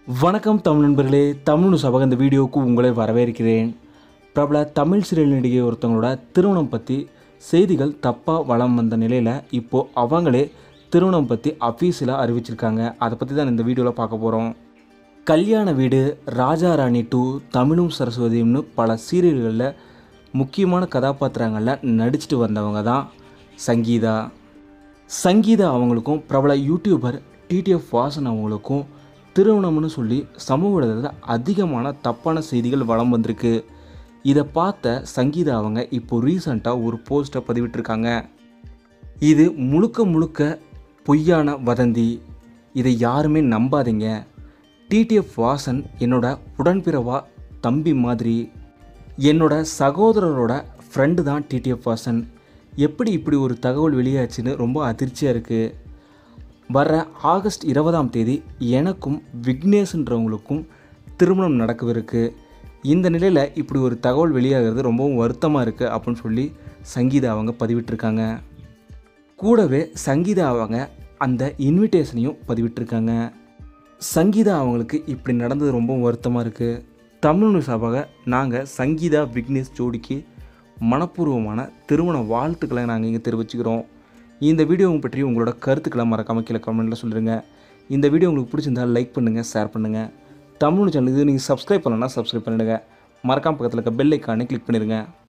வணக்கம் தமிழ் நண்பர்களே தமிழ் சபக இந்த வீடியோவுக்கு உங்களை வரவேற்கிறேன் பிரபல தமிழ் சீரியல் நடிகை ஒருத்தவங்களோட திருமணம் பற்றி செய்திகள் தப்பாக வளம் வந்த நிலையில் இப்போது அவங்களே திருமணம் பற்றி அஃபீஷியலாக அறிவிச்சிருக்காங்க அதை பற்றி தான் இந்த வீடியோவில் பார்க்க போகிறோம் கல்யாண வீடு ராஜா ராணி டூ தமிழும் சரஸ்வதியும்னு பல சீரியல்களில் முக்கியமான கதாபாத்திரங்களில் நடிச்சிட்டு வந்தவங்க தான் சங்கீதா சங்கீதா அவங்களுக்கும் பிரபல யூடியூபர் டிடிஎஃப் வாசன் அவங்களுக்கும் திருமணம்னு சொல்லி சமூக வலைதளத்தில் அதிகமான தப்பான செய்திகள் வலம் வந்திருக்கு இதை பார்த்த சங்கீதா அவங்க இப்போ ரீசண்டாக ஒரு போஸ்ட்டை பதிவிட்டிருக்காங்க இது முழுக்க முழுக்க பொய்யான வதந்தி இதை யாருமே நம்பாதீங்க டிடிஎஃப் வாசன் என்னோட உடன்பிறவா தம்பி மாதிரி என்னோட சகோதரரோட ஃப்ரெண்டு தான் டிடிஎஃப் வாசன் எப்படி இப்படி ஒரு தகவல் வெளியாச்சுன்னு ரொம்ப அதிர்ச்சியாக இருக்குது வர ஆகஸ்ட் இருபதாம் தேதி எனக்கும் விக்னேஷ்ன்றவங்களுக்கும் திருமணம் நடக்கவிருக்கு இந்த நிலையில் இப்படி ஒரு தகவல் வெளியாகிறது ரொம்பவும் வருத்தமாக இருக்குது அப்படின்னு சொல்லி சங்கீதா அவங்க பதிவிட்டிருக்காங்க கூடவே சங்கீதா அவங்க அந்த இன்விடேஷனையும் பதிவிட்டிருக்காங்க சங்கீதா அவங்களுக்கு இப்படி நடந்தது ரொம்பவும் வருத்தமாக இருக்குது தமிழ் சபாக நாங்கள் சங்கீதா விக்னேஷ் ஜோடிக்கு மனப்பூர்வமான திருமண வாழ்த்துக்களை நாங்கள் இங்கே தெரிவிச்சுக்கிறோம் இந்த வீடியோவை பற்றி உங்களோட கருத்துக்களை மறக்காம கீழே கமெண்ட்டில் சொல்லிடுங்க இந்த வீடியோ உங்களுக்கு பிடிச்சிருந்தால் லைக் பண்ணுங்கள் ஷேர் பண்ணுங்கள் தமிழ் சேனலுக்கு நீங்கள் சப்ஸ்கிரைப் பண்ணலன்னா சப்ஸ்கிரைப் பண்ணிடுங்க மறக்காம பக்கத்தில் இருக்க பெல் ஐக்கானே கிளிக் பண்ணிடுங்க